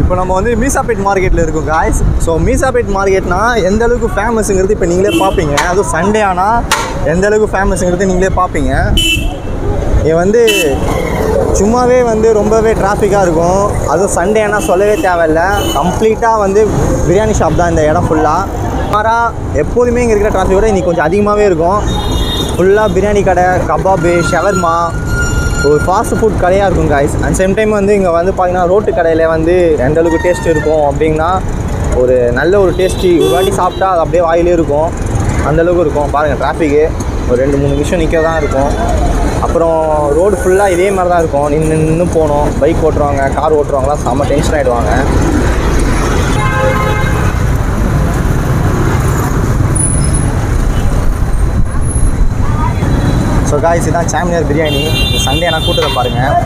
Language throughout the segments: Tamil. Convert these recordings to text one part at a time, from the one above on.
இப்போ நம்ம வந்து மீசாபேட் மார்க்கெட்டில் இருக்கோம் காய்ஸ் ஸோ மீசாபேட் மார்க்கெட்னா எந்த அளவுக்கு ஃபேமஸுங்கிறது இப்போ நீங்களே பார்ப்பீங்க அதுவும் சண்டே ஆனால் எந்த அளவுக்கு ஃபேமஸுங்கிறது நீங்களே பார்ப்பீங்க இது வந்து சும்மாவே வந்து ரொம்பவே டிராஃபிக்காக இருக்கும் அதுவும் சண்டே ஆனால் சொல்லவே தேவையில்ல கம்ப்ளீட்டாக வந்து பிரியாணி ஷாப் தான் இந்த இடம் ஃபுல்லாக சுமாராக எப்போதுமே இங்கே இருக்கிற டிராஃபிக்கோட இன்னைக்கு கொஞ்சம் அதிகமாகவே இருக்கும் ஃபுல்லாக பிரியாணி கடை கபாபு ஷவர்மா ஒரு ஃபாஸ்ட் ஃபுட் கடையாக இருக்கும் காய்ஸ் அண்ட் சேம் டைம் வந்து இங்கே வந்து பார்த்தீங்கன்னா ரோட்டு கடையில் வந்து எந்த அளவுக்கு டேஸ்ட் இருக்கும் அப்படின்னா ஒரு நல்ல ஒரு டேஸ்டி ஒரு வாட்டி சாப்பிட்டா அது அப்படியே வாயிலே இருக்கும் அந்த அளவுக்கு இருக்கும் பாருங்கள் டிராஃபிக்கு ஒரு ரெண்டு மூணு நிமிஷம் நிற்க தான் இருக்கும் அப்புறம் ரோடு ஃபுல்லாக இதே மாதிரி தான் இருக்கும் நின்று நின்று போகணும் பைக் ஓட்டுறவங்க கார் ஓட்டுறவங்களாம் செம்ம டென்ஷன் ஆகிடுவாங்க ஸோ காய்ஸ் இதான் சாமியார் பிரியாணி சண்டே ஆனால் கூட்டத்தை பாருங்கள்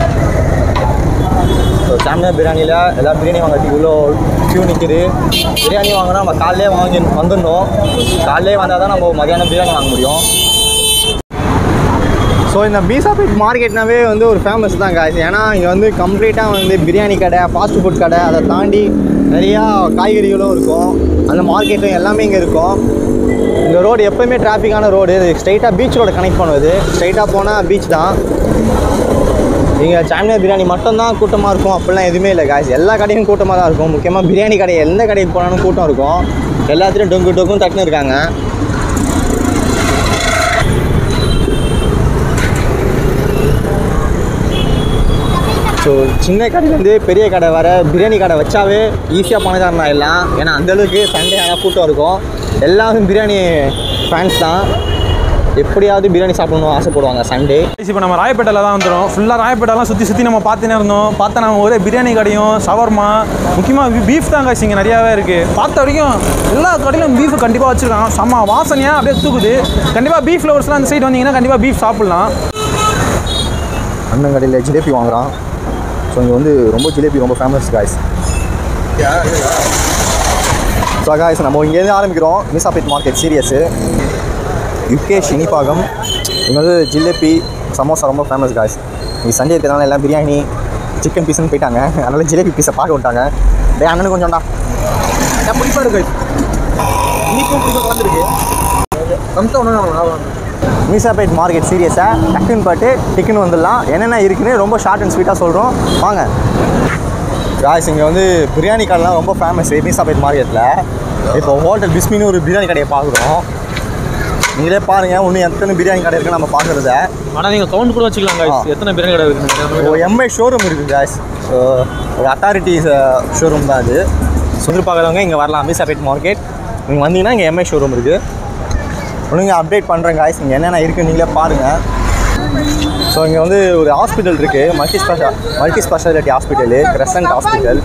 ஸோ சாமியார் பிரியாணியில் எல்லா பிரியாணி வாங்கிறதுக்கு இவ்வளோ க்யூ நிற்குது பிரியாணி வாங்கினா நம்ம காலையிலே வாங்கி வந்துடணும் காலையிலே வந்தால் தான் நம்ம மதியானம் பிரியாணி வாங்க முடியும் ஸோ இந்த பீசாபேட் மார்க்கெட்னாவே வந்து ஒரு ஃபேமஸ் தான் காய்ஸ் ஏன்னா இங்கே வந்து கம்ப்ளீட்டாக வந்து பிரியாணி கடை ஃபாஸ்ட் ஃபுட் கடை அதை தாண்டி நிறையா காய்கறிகளும் இருக்கும் அந்த மார்க்கெட்டும் எல்லாமே இங்கே இருக்கும் இந்த ரோடு எப்போயுமே டிராஃபிக்கான ரோடு இது ஸ்ட்ரைட்டாக பீச் ரோட கனெக்ட் பண்ணுவது ஸ்ட்ரைட்டாக போனால் பீச் தான் இங்கே சாமியார் பிரியாணி மட்டும்தான் கூட்டமாக இருக்கும் அப்படிலாம் எதுவுமே இல்லை காய்ஸ் எல்லா கடையும் கூட்டமாக தான் இருக்கும் முக்கியமாக பிரியாணி கடை எந்த கடைக்கு போனாலும் கூட்டம் இருக்கும் எல்லாத்துலேயும் டொங்கு டொங்கும் தட்டுன்னு இருக்காங்க ஸோ சின்ன கடையிலேருந்து பெரிய கடை வர பிரியாணி கடை வச்சாவே ஈஸியாக பணக்காரன் ஆயிடலாம் ஏன்னா அந்தளவுக்கு சண்டே ஆனால் கூட்டம் இருக்கும் எல்லாரும் பிரியாணி ஃபேன்ஸ் தான் எப்படியாவது பிரியாணி சாப்பிடணும் ஆசைப்படுவாங்க சண்டே இப்போ நம்ம ராயப்பேட்டையில் தான் வந்துடும் ஃபுல்லாக ராயப்பேட்டைலாம் சுற்றி சுற்றி நம்ம பார்த்துனே இருந்தோம் பார்த்தா நம்ம ஒரே பிரியாணி கடையும் ஷவர்மா முக்கியமாக பீஃப் தான் காய்ச்சி இங்கே நிறையாவே இருக்குது பார்த்த வரைக்கும் எல்லா கடையிலும் பீஃப் கண்டிப்பாக வச்சுருக்காங்க செம்ம வாசனையாக அப்படியே தூக்குது கண்டிப்பாக பீஃப் லவர்ஸ்லாம் அந்த சைடு வந்தீங்கன்னா கண்டிப்பாக பீஃப் சாப்பிட்லாம் அண்ணன் கடையில் ஜிலேபி வாங்குறான் ஸோ இங்கே வந்து ரொம்ப ஜிலேபி ரொம்ப ஃபேமஸ் காய்ஸ் ஸோ காய்ஸ் நம்ம இங்கேருந்து ஆரம்பிக்கிறோம் மிசாபேட் மார்க்கெட் சீரியஸு யுகேஷ் இனிப்பாகம் இங்கே வந்து ஜிலேபி சமோசா ரொம்ப ஃபேமஸ் காய்ஸ் இங்கே சண்டே இருக்கிறனால எல்லாம் பிரியாணி சிக்கன் பீஸ்னு போயிட்டாங்க அதனால ஜிலேபி பீஸை பார்க்க விட்டாங்க டே அண்ணனுக்கு கொஞ்சம்டா பிடிப்பா இருக்கு இனிப்பும் பிடிக்கும் கலந்துருக்கு சம்சம் ஒன்று மீசாபேட் மார்க்கெட் சீரியஸாக டக்குன்னு பாட்டு டிக்குன்னு வந்துடலாம் என்னென்ன இருக்குன்னு ரொம்ப ஷார்ட் அண்ட் ஸ்வீட்டாக சொல்கிறோம் வாங்க காய்ஸ் இங்கே வந்து பிரியாணி கடைலாம் ரொம்ப ஃபேமஸ் மீசாபேட் மார்க்கெட்டில் இப்போ ஹோட்டல் பிஸ்மின்னு ஒரு பிரியாணி கடையை பார்க்குறோம் நீங்களே பாருங்கள் இன்னும் எத்தனை பிரியாணி கடை இருக்குன்னு நம்ம பார்க்குறத ஆனால் நீங்கள் கவுண்ட் கூட வச்சுக்கலாம் guys. எத்தனை பிரியாணி கடை இருக்குது ஒரு எம்ஐ ஷோரூம் இருக்குது காய்ஸ் ஸோ ஒரு அத்தாரிட்டி ஷோரூம் தான் அது சுந்தர் பார்க்குறவங்க இங்கே வரலாம் மீசாபேட் மார்க்கெட் நீங்கள் வந்தீங்கன்னா இங்கே எம்ஐ ஷோரூம் இருக்குது ஒழுங்கு அப்டேட் பண்ணுறேன் காய்ஸ் இங்கே என்னென்ன இருக்குன்னு நீங்களே பாருங்கள் ஸோ இங்கே வந்து ஒரு ஹாஸ்பிட்டல் இருக்குது மல்டி ஸ்பெஷா multi speciality hospital crescent hospital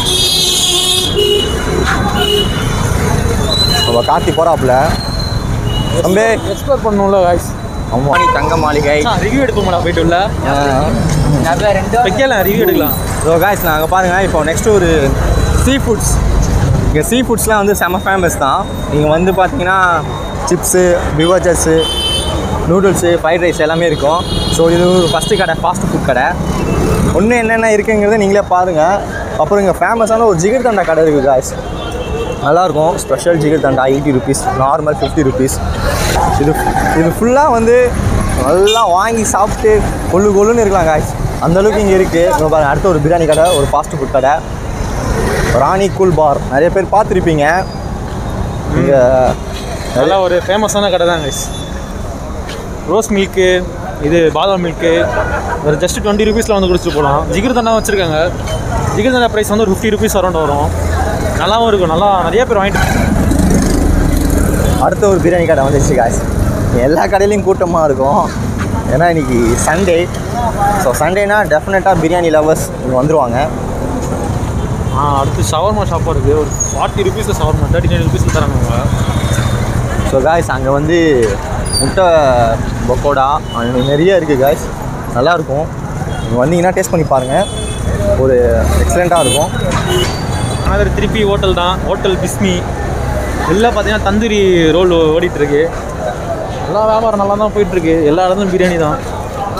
நம்ம கார்த்தி போகிறாப்புல தம்பி எக்ஸ்ப்ளோர் பண்ணணும்ல காய்ஸ் அம்மானி தங்க மாளிகை ரிவ்யூ எடுப்போம்டா போயிட்டு உள்ள வைக்கலாம் ரிவ்யூ எடுக்கலாம் ஸோ காய்ஸ் நாங்கள் பாருங்கள் இப்போ நெக்ஸ்ட் ஒரு சீ ஃபுட்ஸ் இங்கே சீ ஃபுட்ஸ்லாம் வந்து செம்ம ஃபேமஸ் தான் இங்கே வந்து பார்த்தீங்கன்னா chips beverages noodles fried rice எல்லாமே இருக்கும் ஸோ இது ஒரு ஃபஸ்ட்டு கடை ஃபாஸ்ட் ஃபுட் கடை ஒன்று என்னென்ன இருக்குங்கிறத நீங்களே பாருங்கள் அப்புறம் இங்கே ஃபேமஸான ஒரு ஜிகர் தண்டா கடை இருக்குது காய்ஸ் நல்லாயிருக்கும் special jigarthanda eighty rupees normal fifty rupees இது இது ஃபுல்லாக வந்து நல்லா வாங்கி சாப்பிட்டு கொள்ளு கொள்ளுன்னு இருக்கலாம் காய்ஸ் அந்த அளவுக்கு இங்கே இருக்குது இங்கே பாருங்க அடுத்த ஒரு பிரியாணி கடை ஒரு ஃபாஸ்ட் ஃபுட் கடை ராணி கூல் பார் நிறைய பேர் பார்த்துருப்பீங்க இங்கே நல்லா ஒரு ஃபேமஸான கடை தான் கைஸ் ரோஸ் மில்க்கு இது பாதாம் மில்க்கு ஒரு ஜஸ்ட் டுவெண்ட்டி ருபீஸில் வந்து குடிச்சிட்டு போகலாம் ஜிகிர் தண்டா வச்சுருக்காங்க ஜிகிர் தண்டா ப்ரைஸ் வந்து ஒரு ஃபிஃப்டி ருபீஸ் அரௌண்ட் வரும் நல்லாவும் இருக்கும் நல்லா நிறைய பேர் வாங்கிட்டு அடுத்த ஒரு பிரியாணி கடை வந்துச்சு காய்ஸ் எல்லா கடையிலையும் கூட்டமாக இருக்கும் ஏன்னா இன்னைக்கு சண்டே ஸோ சண்டேனா டெஃபினட்டாக பிரியாணி லவர்ஸ் இங்கே வந்துருவாங்க ஆ அடுத்து ஷவர்மா ஷாப்பாக இருக்குது ஒரு ஃபார்ட்டி ருபீஸில் ஷவர்மா தேர்ட்டி நைன் ருபீஸில் தராங்க அவங்க ஸோ காய்ஸ் அங்கே வந்து முட்டை பக்கோடா அங்க நிறைய இருக்குது காய்ஸ் நல்லாயிருக்கும் நீங்கள் வந்தீங்கன்னா டேஸ்ட் பண்ணி பாருங்கள் ஒரு எக்ஸலண்ட்டாக இருக்கும் ஆனால் திருப்பி ஹோட்டல் தான் ஹோட்டல் பிஸ்மி வெளில பார்த்தீங்கன்னா தந்தூரி ரோல் ஓடிட்டு இருக்கு எல்லா வியாபாரம் நல்லா தான் போயிட்டுருக்கு எல்லா இடத்துலையும் பிரியாணி தான்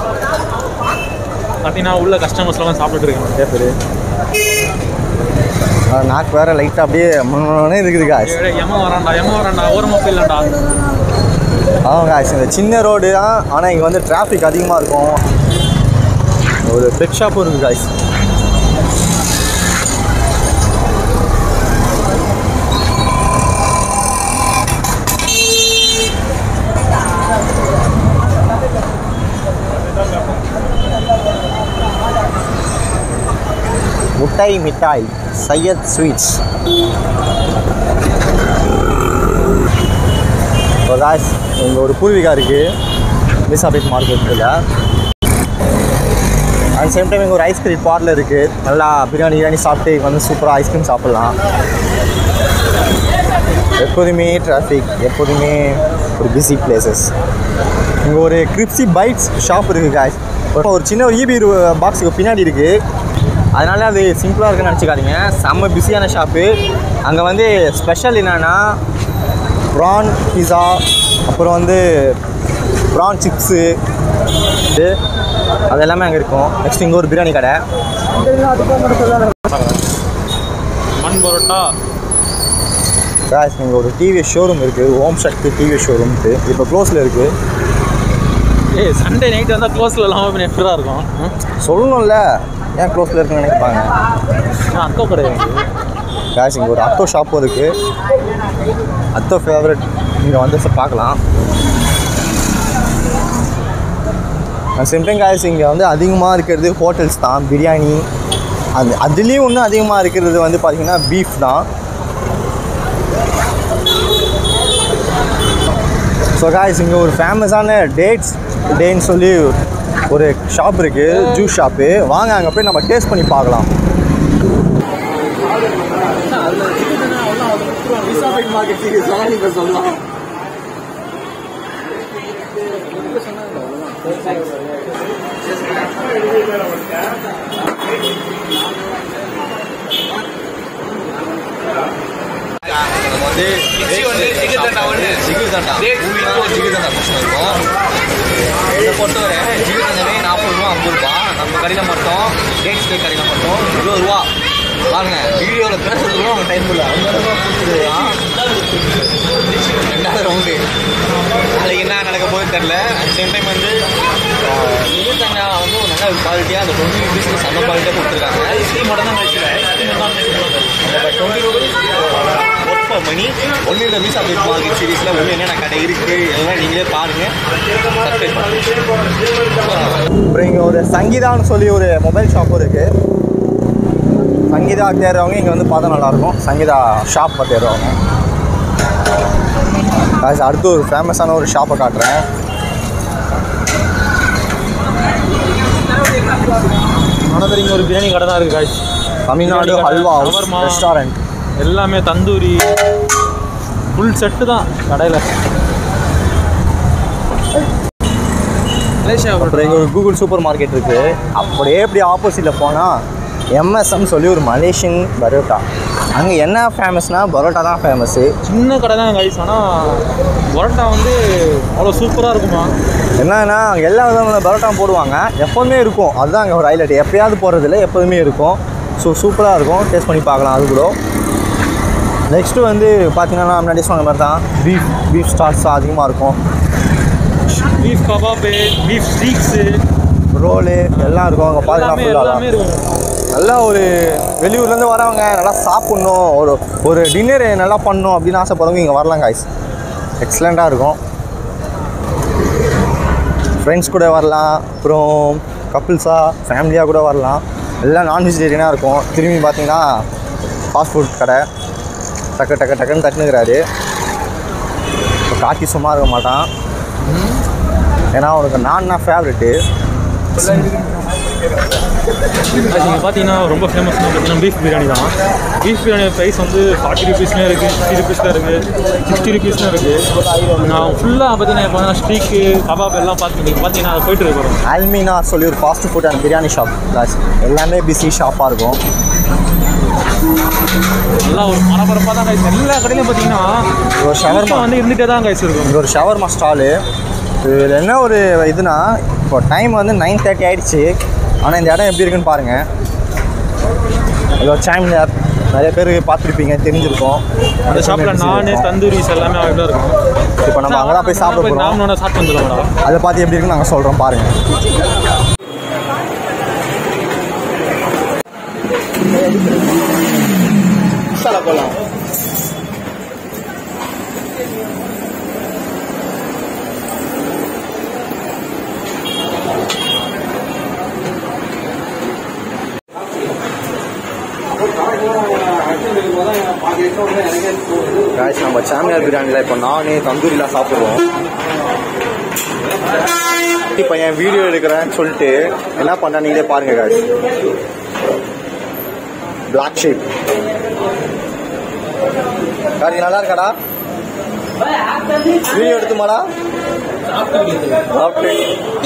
பார்த்தீங்கன்னா உள்ள கஸ்டமர்ஸ்லாம் சாப்பிட்டுட்டு இருக்காங்க நிறைய பேர் நாக்கு வேற லைட்டாக அப்படியே முன்னே இருக்குது காய்ஸ் எம வரான்டா எம வரான்டா ஓரமாக போயிடலாம்டா ஆமாம் காய்ஸ் இந்த சின்ன ரோடு தான் ஆனால் இங்கே வந்து டிராஃபிக் அதிகமாக இருக்கும் ஒரு பெட் ஷாப்பும் இருக்குது காய்ஸ் முட்டாய் மிட்டாய் சையத் ஸ்வீட்ஸ் ஸோ காய்ஸ் இங்கே ஒரு பூர்விகா இருக்குது மிசாபேட் மார்க்கெட்டில் அண்ட் சேம் டைம் இங்கே ஒரு ஐஸ்கிரீம் பார்லர் இருக்குது நல்லா பிரியாணி பிரியாணி சாப்பிட்டு இங்க வந்து சூப்பராக ஐஸ்கிரீம் சாப்பிட்லாம் எப்போதுமே டிராஃபிக் எப்போதுமே ஒரு பிஸி பிளேசஸ் இங்கே ஒரு கிரிப்ஸி பைட்ஸ் ஷாப் இருக்குது காய்ஸ் ஒரு சின்ன ஒரு இபி பாக்ஸுக்கு பின்னாடி இருக்குது அதனால அது சிம்பிளாக இருக்குன்னு நினச்சிக்காதீங்க செம்ம பிஸியான ஷாப்பு அங்கே வந்து ஸ்பெஷல் என்னென்னா ப்ரான் பிஸா அப்புறம் வந்து ப்ரான் சிப்ஸு இது அது எல்லாமே அங்கே இருக்கும் நெக்ஸ்ட் இங்கே ஒரு பிரியாணி கடை மண் பரோட்டா காய்ஸ் இங்கே ஒரு டிவிஎஸ் ஷோரூம் இருக்குது ஓம் சக்தி டிவிஎஸ் ஷோரூம்ட்டு இப்போ க்ளோஸில் இருக்குது ஏய் சண்டே நைட் வந்தால் க்ளோஸில் இல்லாமல் பின்ன எப்படிதான் இருக்கும் ம்? சொல்லணும்ல ஏன் க்ளோஸில் இருக்குன்னு நினைப்பாங்க நான் அத்தோ கிடையாது காய்ஸ் இங்கே ஒரு அத்தோ ஷாப்பும் இருக்குது அத்தோ ஃபேவரட் இங்கே வந்து ச- பார்க்கலாம் சிம்டன் காய்ஸ் இங்கே வந்து அதிகமாக இருக்கிறது ஹோட்டல்ஸ் தான் பிரியாணி அது அதுலேயும் இன்னும் அதிகமாக இருக்கிறது வந்து பார்த்திங்கன்னா பீஃப் தான் ஸோ காய்ஸ் இங்கே ஒரு ஃபேமஸான டேட்ஸ் டேன்னு சொல்லி ஒரு ஷாப் இருக்குது ஜூஸ் ஷாப்பு வாங்க அங்கே போய் நம்ம டேஸ்ட் பண்ணி பார்க்கலாம் நம்ம வந்து ஜிகிர்தண்டா ஒன்று ஜிகிர்தண்டா பூரினா ஜிகிர்தண்டா பிரச்சனை இருக்கும் இதை பொறுத்தவரை ஜிகிர்தண்டாவே நாற்பது ரூபா ஐம்பது ரூபா நம்ம கடையில் மட்டும் டேட் ஸ்டே கடையில் மட்டும் இருபது ரூபா பாருங்க வீடியோவில் பேசுறது கூட அவங்க டைம் இல்லை ஐம்பது ரூபா கொடுத்துருவா ரெண்டாவது ரவுண்டு நாளைக்கு என்ன நடக்க போகுது தெரில அட் சேம் டைம் வந்து ஜிகிர்தண்டா வந்து ஒரு நல்ல குவாலிட்டியாக அந்த டுவெண்ட்டி ருபீஸ்க்கு செம்ம குவாலிட்டியாக கொடுத்துருக்காங்க ஸ்டீம் மட்டும் தான் twenty rupees worth for money ஒன்று இந்த மீஸ் அப்டேட் மார்க்கெட் சீரீஸில் ஒன்று என்னென்ன கடை இருக்குது இதெல்லாம் நீங்களே பாருங்கள் சப்ஸ்கிரைப் பண்ணுங்கள் அப்புறம் இங்கே ஒரு சங்கீதான்னு சொல்லி ஒரு மொபைல் ஷாப்பும் இருக்குது சங்கீதா தேடுறவங்க இங்கே வந்து பார்த்தா நல்லாயிருக்கும் சங்கீதா ஷாப் தேடுறவங்க Guys, அடுத்து ஒரு ஃபேமஸான ஒரு ஷாப்பை காட்டுறேன் ஆனால் இங்கே ஒரு பிரியாணி கடை தான் இருக்குது காய்ஸ் தமிழ்நாடு பிரியாணி கடை, ஹல்வா ஹவுஸ் shawarma. ரெஸ்டாரண்ட் எல்லாமே தந்தூரி ஃபுல் செட்டு தான் கடையில் மலேசியா அப்புறம் இங்கே ஒரு கூகுள் சூப்பர் மார்க்கெட் இருக்குது அப்படியே இப்படி ஆப்போசிட்டில் போனால் எம்எஸ்எம் சொல்லி ஒரு மலேசியன் பரோட்டா அங்கே என்ன ஃபேமஸ்னால் பரோட்டா தான் ஃபேமஸ்ஸு சின்ன கடை தான் கைஸ் ஆனால் பரோட்டா வந்து அவ்வளோ சூப்பராக இருக்குமா என்னன்னா அங்கே எல்லா விதமான பரோட்டா போடுவாங்க எப்போதுமே இருக்கும் அதுதான் அங்கே ஒரு ஹைலைட் எப்பயாவது போடுறதில்ல எப்போதுமே இருக்கும் ஸோ சூப்பராக இருக்கும் டேஸ்ட் பண்ணி பார்க்கலாம் அது கூட நெக்ஸ்ட்டு வந்து பார்த்தீங்கன்னா முன்னாடி சொன்ன மாதிரி தான் பீஃப் பீஃப் ஸ்டார்ஸ் அதிகமாக இருக்கும் beef kebab beef steaks roll எல்லாம் இருக்கும் அங்கே எல்லாமே எல்லாமே பார்த்தீங்கன்னா இருக்கும் நல்லா ஒரு வெளியூர்லேருந்து வரவங்க நல்லா சாப்பிட்ணும் ஒரு ஒரு டின்னர் நல்லா பண்ணணும் அப்படின்னு ஆசைப்படுறவங்க இங்கே வரலாம் காய்ஸ் எக்ஸலண்ட்டாக இருக்கும் ஃப்ரெண்ட்ஸ் கூட வரலாம் அப்புறம் கப்புள்ஸாக ஃபேமிலியாக கூட வரலாம் எல்லாம் நான் வெஜிடேரியனாக இருக்கும் திரும்பி பார்த்தீங்கன்னா ஃபாஸ்ட் ஃபுட் கடை டக்கு டக்கு டக்குன்னு தட்டுனுக்கிறாரு இப்போ காக்கி சும்மா இருக்க மாட்டான் ஏன்னா அவனுக்கு நான்னா ஃபேவரெட்டு நீங்கள் பார்த்தீங்கன்னா ரொம்ப ஃபேமஸ் பார்த்தீங்கன்னா பீஃப் பிரியாணி தான் பீஃப் பிரியாணி ப்ரைஸ் வந்து ஃபார்ட்டி ருபீஸ்லேயும் இருக்குது ஃபிஃப்டி ருபீஸில் இருக்குது சிக்ஸ்டி ருபீஸ்லையும் இருக்குது நான் ஃபுல்லாக பார்த்தீங்கன்னா இப்போ ஸ்டீக்கு கபாப் எல்லாம் பார்த்து நீங்கள் பார்த்தீங்கன்னா அது போயிட்டு இருக்கிறோம் ஆல்மீனா சொல்லி ஒரு fast food and biryani shop எல்லாமே பிஸி ஷாப்பாக இருக்கும் நல்லா ஒரு பரபரப்பாக தான் கைஸ் எல்லா கடையிலும் பார்த்தீங்கன்னா ஒரு ஷவர்மா கூட்டம் வந்து இருந்துகிட்டே தான் கைஸ் இருக்கும் இங்கே ஒரு ஷவர்மா ஸ்டாலு இதில் என்ன ஒரு இதுனா இப்போ டைம் வந்து நைன் தேர்ட்டி ஆயிடுச்சு ஆனால் இந்த இடம் எப்படி இருக்குன்னு பாருங்கள் இது ஒரு டைம் நிறைய பேர் பார்த்துருப்பீங்க தெரிஞ்சிருக்கோம் அந்த ஷாப்பில் நான் தந்தூரிஸ் எல்லாமே அவைலபிளாக இருக்கும் இப்போ நம்ம அங்கே தான் போய் சாப்பிட போகிறோம் நாமளோட சாப்பிட்டு வந்துடுவோம் அதை பார்த்து எப்படி இருக்குன்னு நாங்கள் சொல்கிறோம் பாருங்கள் போகலாம் காய்ஸ் நம்ம சாமியார் பிரியாணியில் இப்போ நானே தந்தூரிலாம் சாப்பிட்றோம் இப்போ என் வீடியோ எடுக்கிறேன்னு சொல்லிட்டு என்ன பண்ண நீங்களே பாருங்க காய்ஸ் பிளாக் ஷீப் காரி நல்லா இருக்காடா வீடியோ எடுத்துமாடா சாப்பிட்டு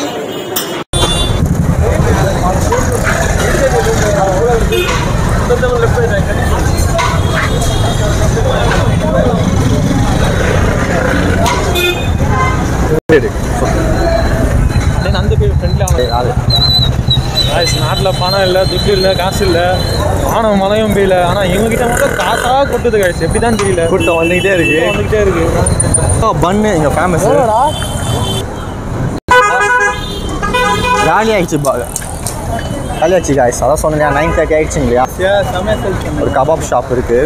அந்த பேர் ஃப்ரெண்ட்லி அது நாட்டில் பணம் இல்லை துட்டு இல்லை காசு இல்லை வானம் மழையும் பெய்யல ஆனால் இவங்ககிட்ட மட்டும் காத்தா கொட்டுது காய்ச்சி எப்படி தான் தெரியல கூட்டம் வந்துகிட்டே இருக்கு வந்துக்கிட்டே இருக்கு பன்னு இங்க ஃபேமஸ் காலி ஆயிடுச்சு பா காலி ஆயிடுச்சு காய்ஸ் அதான் சொன்னேன் நைன் தேர்ட்டி ஆயிடுச்சு இல்லையா ஒரு கபாப் ஷாப் இருக்கு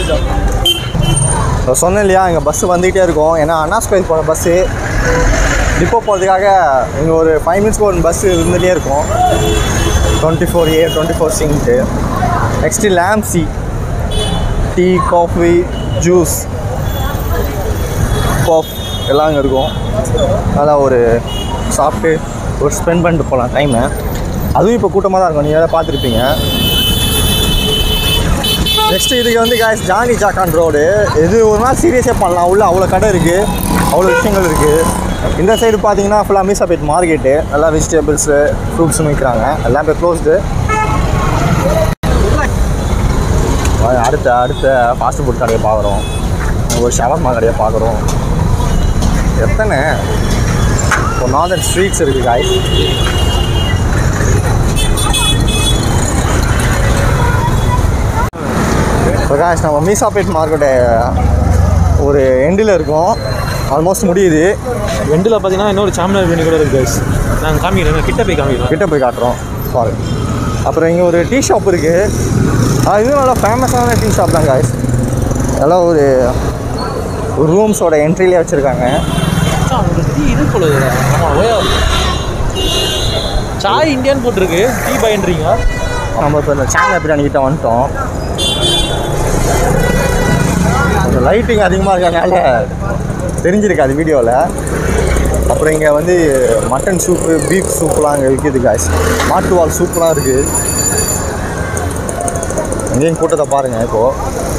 இப்போ சொன்னேன் இல்லையா இங்கே பஸ்ஸு வந்துகிட்டே இருக்கும் ஏன்னா அண்ணா ஸ்கொயர் போகிற பஸ்ஸு டிப்போ போகிறதுக்காக இங்கே ஒரு ஃபைவ் மினிட்ஸ்க்கு ஒரு பஸ்ஸு இருந்துகிட்டே இருக்கும் twenty four A twenty four சிங்ட்டு நெக்ஸ்ட்டு லேம்சி டீ காஃபி ஜூஸ் பஃப் எல்லாம் அங்கே இருக்கும் அதெல்லாம் ஒரு சாப்பிட்டு ஒரு ஸ்பெண்ட் பண்ணிட்டு போகலாம் டைமை அதுவும் இப்போ கூட்டமாக தான் இருக்கும் நீங்கள் எதாவது பார்த்துருப்பீங்க நெக்ஸ்ட் இதுக்கு வந்து காய்ஸ் ஜானி ஜாக்கான் ரோடு இது ஒரு நாள் சீரியஸே பண்ணலாம் உள்ள அவ்வளோ கடை இருக்குது அவ்வளோ விஷயங்கள் இருக்குது இந்த சைடு பார்த்தீங்கன்னா ஃபுல்லாக மீசாபேட் மார்க்கெட்டு நல்லா வெஜிடபிள்ஸு ஃப்ரூட்ஸும் விற்கிறாங்க எல்லாம் இப்போ க்ளோஸ்டு அடுத்த அடுத்த ஃபாஸ்ட் ஃபுட் கடையை பார்க்குறோம் ஒரு ஷவர்மா கடையை பார்க்குறோம் எத்தனை ஒரு நார்தன் ஸ்ட்ரீட்ஸ் இருக்குது காய்ஸ் பிரகாஷ் நம்ம மீசாபேட் மார்க்கெட்டு ஒரு எண்டில் இருக்கோம் ஆல்மோஸ்ட் முடியுது எண்டில் பார்த்தீங்கன்னா இன்னொரு சாமியார் பிரியாணி கூட இருக்கு guys. நாங்கள் காமிக்கிறேன் கிட்ட போய் காமிக்கிறோம் கிட்ட போய் காட்டுறோம் சாரி அப்புறம் இங்கே ஒரு டீ ஷாப் இருக்குது அது இதுவும் நல்லா ஃபேமஸான டீ ஷாப் தான் காய்ஸ் எல்லாம் ஒரு ஒரு ரூம்ஸோட என்ட்ரிலே வச்சுருக்காங்க டீ இது போல ஆமாம் ஓயா சாய் இந்தியான்னு போட்டிருக்கு டீ பையன்றீங்க நம்ம இப்போ இந்த சேனல் பிரியாணி கிட்ட வந்துட்டோம் கொஞ்சம் லைட்டிங் அதிகமாக இருக்கறனால தெரிஞ்சிருக்காது வீடியோவில் அப்புறம் இங்கே வந்து மட்டன் சூப்பு பீஃப் சூப்லாம் அங்கே விற்கிது காய்ஸ் மாட்டுவால் சூப்லாம் இருக்குது இங்கேயும் கூட்டத்தை பாருங்கள் இப்போது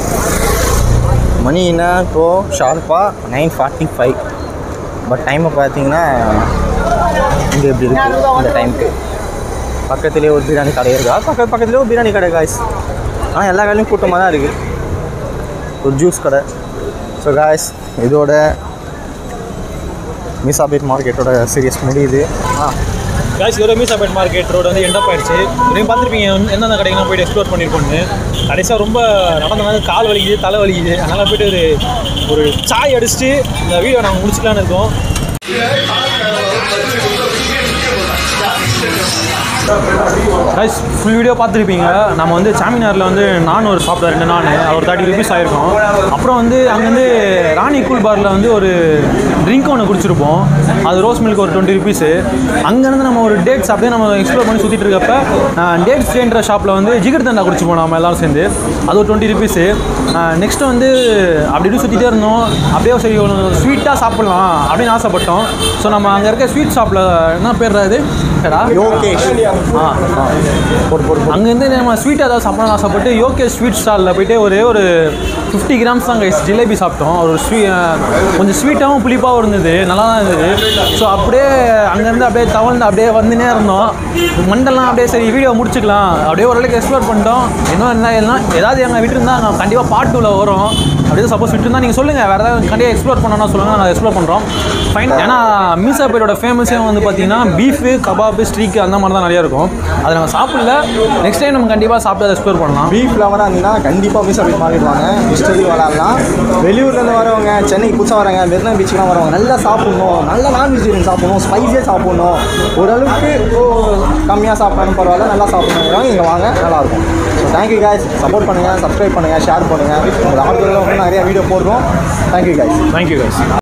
மணி என்ன இப்போது ஷார்ப்பாக நைன் ஃபார்ட்டி ஃபைவ் பட் டைமை பார்த்தீங்கன்னா இங்கே எப்படி இருக்குது இந்த டைமுக்கு பக்கத்துலேயே ஒரு பிரியாணி கடை இருக்கா பக்கத்து பக்கத்துலேயே ஒரு பிரியாணி கடை காய்ஸ் ஆனால் எல்லா கடையிலும் கூட்டமாக தான் இருக்குது ஒரு ஜூஸ் கடை ஸோ காய்ஸ் இதோட மிசாபேட் மார்க்கெட்டோட சீரியஸ் முடியுது ஆ காய்ஸ் ஒரு மீசாபேட் மார்க்கெட் ரோடு வந்து எண்டப் ஆயிடுச்சு நீங்கள் பார்த்துருப்பீங்க எந்தெந்த கடைக்கெல்லாம் போயிட்டு எக்ஸ்ப்ளோர் பண்ணியிருக்கோன்னு கடைசியாக ரொம்ப நடந்தனால கால் வலிக்குது தலை வலிக்குது அதனால் போயிட்டு ஒரு ஒரு சாய் அடிச்சுட்டு இந்த வீடியோ நாங்கள் முடிச்சுக்கலான்னு இருக்கோம் கைஸ் ஃபுல் வீடியோ பார்த்துருப்பீங்க நம்ம வந்து சாமினாரில் வந்து நான் ஒரு சாப்பிட்டேன் ரெண்டு நான் அது ஒரு தேர்ட்டி ருபீஸ் ஆயிருக்கும் அப்புறம் வந்து அங்கேருந்து ராணி கூல் பாரில் வந்து ஒரு ட்ரிங்க் ஒன்று குடிச்சிருப்போம் அது ரோஸ் மில்க் ஒரு டுவெண்ட்டி ருபீஸு அங்கேருந்து நம்ம ஒரு டேட்ஸ் அப்படியே நம்ம எக்ஸ்ப்ளோர் பண்ணி சுற்றிட்டு இருக்கப்ப டேட் ஸ்டேன்ற ஷாப்பில் வந்து ஜிகர் தண்டா குடிச்சிப்போம் நம்ம எல்லாரும் சேர்ந்து அது ஒரு டுவெண்ட்டி ருபீஸு நெக்ஸ்ட் வந்து அப்படி இப்படி சுற்றிட்டே இருந்தோம் அப்படியே சரி ஒரு ஸ்வீட்டாக சாப்பிட்லாம் அப்படின்னு ஆசைப்பட்டோம் ஸோ நம்ம அங்கே இருக்க ஸ்வீட் ஷாப்பில் என்ன பேர் அது ஏடா? யோகேஷ் ஆ ஆ போட்டு போட்டு அங்கேருந்து நம்ம ஸ்வீட் ஏதாவது சாப்பிடணும் ஆசைப்பட்டு யோகே ஸ்வீட் ஸ்டாலில் போயிட்டு ஒரே ஒரு ஃபிஃப்டி கிராம்ஸ் தான் கைஸ் ஜிலேபி சாப்பிட்டோம் ஒரு ஸ்வீ கொஞ்சம் ஸ்வீட்டாகவும் புளிப்பாகவும் இருந்தது நல்லா தான் இருந்தது ஸோ அப்படியே அங்கேருந்து அப்படியே தவழ்ந்து அப்படியே வந்துனே இருந்தோம் மண்டெல்லாம் அப்படியே சரி வீடியோ முடிச்சுக்கலாம் அப்படியே ஓரளவுக்கு எக்ஸ்ப்ளோர் பண்ணிட்டோம் இன்னும் என்ன எல்லாம் ஏதாவது எங்கள் விட்டுருந்தா நாங்கள் கண்டிப்பாக பார்ட் டூவில் வரும் அப்படியே சப்போஸ் விட்டுருந்தா நீங்கள் சொல்லுங்கள் வேறு ஏதாவது கண்டிப்பாக எக்ஸ்ப்ளோர் பண்ணணும்னா சொல்லுங்கள் நாங்கள் எக்ஸ்ப்ளோர் பண்ணுறோம் ஃபைன் ஏன்னா மீசா பேரோட ஃபேமஸே வந்து பார்த்தீங்கன்னா பீஃபு கபாபு ஸ்ட்ரீக்கு அந்த மாதிரி தான் நிறைய இருக்கும் அதை நம்ம சாப்பிடல நெக்ஸ்ட் டைம் நம்ம கண்டிப்பாக சாப்பிட்டு அதை எக்ஸ்ப்ளோர் பண்ணலாம் பீஃப் லவராக இருந்தீங்கன்னா கண்டிப்பாக மீசா பீச் மார்க்கெட் வாங்க இஷ்டத்துக்கு விளாட்லாம் வெளியூர்லேருந்து வரவங்க சென்னைக்கு புதுசாக வரவங்க மெரினா பீச்சுக்குலாம் வரவங்க நல்லா சாப்பிடணும் நல்லா நான் வெஜிடேரியன் சாப்பிடணும் ஸ்பைஸியாக சாப்பிடணும் ஓரளவுக்கு ஓ, கம்மியாக சாப்பிட்டாலும் பரவாயில்ல நல்லா சாப்பிடணுங்கிறவங்க இங்கே வாங்க நல்லாயிருக்கும் ஸோ தேங்க்யூ guys சப்போர்ட் பண்ணுங்கள் சப்ஸ்கிரைப் பண்ணுங்கள் ஷேர் பண்ணுங்கள் உங்கள் ஆர்டரில் வந்து நிறைய வீடியோ போடுறோம் தேங்க்யூ guys தேங்க்யூ guys